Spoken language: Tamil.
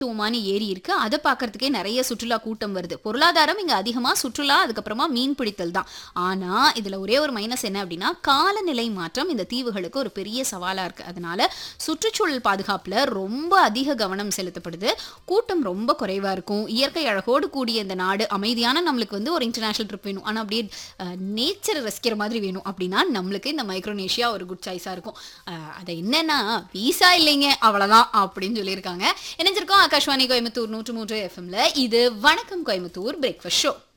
டூமானி ஏரி இருக்கு அதை பார்க்கறதுக்கே நிறைய சுற்றுலா கூட்டம் வருது பொருளாதாரம் இங்க அதிகமா சுற்றுலா அதுக்கப்புறமா மீன் பிடித்தல் தான் ஆனா இதுல ஒரே ஒரு மைனஸ் என்ன அப்படின்னா காலநிலை மாற்றம் இந்த தீவுகளுக்கு ஒரு பெரிய சவாலா இருக்கு அதனால சுற்றுச்சூழல் பாதுகாப்புல ரொம்ப அதிக கவனம் செலுத்தப்படுது கூட்டம் ரொம்ப குறைவா இருக்கும் இயற்கை அழகோடு கூடிய இந்த நாடு அமைதியான நம்மளுக்கு வந்து ஒரு இன்டர்நேஷனல் ட்ரிப் வேணும் ஆனா அப்படியே நேச்சரை ரசிக்கிற மாதிரி வேணும் அப்படின்னா நம்மளுக்கு இந்த மைக்ரோனேஷியா ஒரு குட் சாய்ஸா இருக்கும் அஹ், அது என்னன்னா வீசா இல்லைங்க அவ்வளவுதான் அப்படின்னு சொல்லியிருக்காங்க இணைஞ்சிருக்கோம் ஆகாஷ்வாணி கோயம்புத்தூர் நூற்று மூன்று எஃப்எம்ல இது வணக்கம் கோயம்புத்தூர் பிரேக்ஃபாஸ்ட் ஷோ